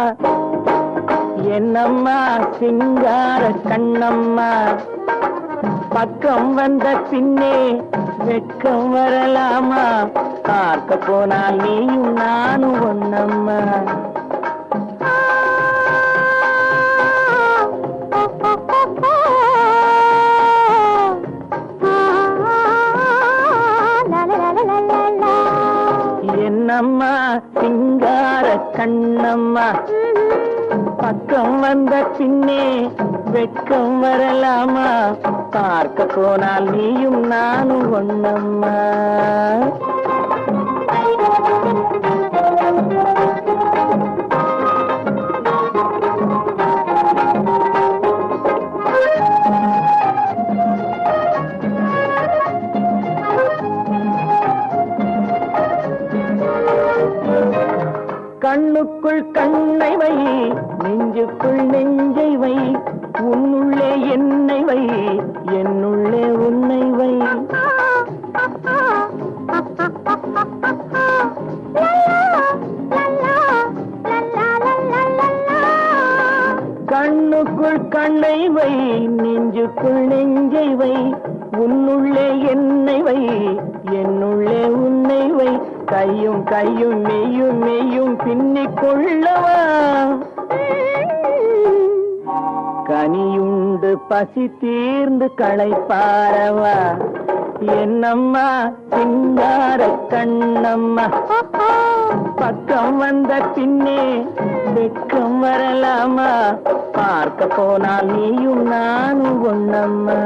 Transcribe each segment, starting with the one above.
என்னம்மா சிங்கார கண்ணம்மா பக்கம் வந்த பின்னே வெட்கம் வரலாமா பார்க்க போனால் நீயும் நானும் ஒன்னம்மா என்னம்மா சிங்கார கண்ணம்மா பக்கம் வந்த பின்னே வெட்கம் வரலாமா பார்க்க போனால் நீயும் நானும் ஒன்னம்மா கண்ணுக்குள் கண்ணை வை நெஞ்சுக்குள் நெஞ்சை வை உன்னுள்ளே என்னை வை என்னுள்ளே உன்னை வை கண்ணுக்குள் கண்ணை வை நெஞ்சுக்குள் நெஞ்சை வை உன்னுள்ளே என்னை வை என்னுள்ளே உன்னை வை கையும் கையும் மெய்யும் மெய்யும் பின்னிக் கொள்ளவா கனியுண்டு பசி தீர்ந்து களைப்பாரவா என்னம்மா சிங்கார கண்ணம்மா பக்கம் வந்த பின்னே வெட்கம் வரலாமா பார்க்க போனால் நீயும் நானும் ஒன்னம்மா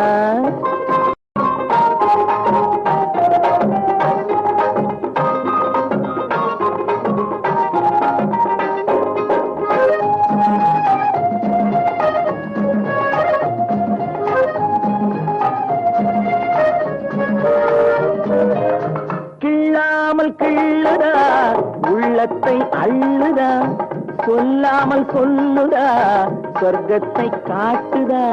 கிள்ளாமல் கிள்ளுதா உள்ளத்தை அள்ளுதா சொல்லாமல் சொல்லுதா சொர்க்கத்தை காட்டுதா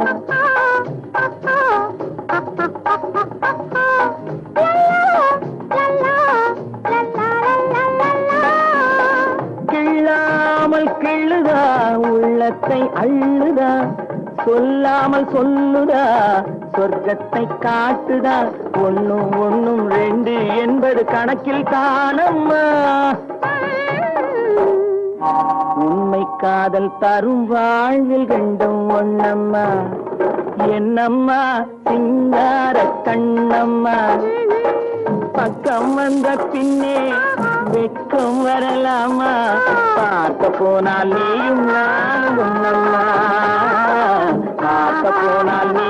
கிள்ளாமல் கிள்ளுதா உள்ளத்தை அள்ளுதா சொல்லாமல் சொல்லுதா சொர்க்கத்தை காட்டுதா ஒண்ணும் ஒண்ணும் ரெண்டு என்பது கணக்கில் தானம்மா உண்மை காதல் தரும் வாழ்வில் கண்டும் ஒன்னம்மா என்னம்மா சிங்கார கண்ணம்மா பக்கம் வந்த பின்னே வெட்கம் வரலாமா பார்க்க போனால் நீயும் நானும் ஒன்னம்மா பார்க்க போனால் நீ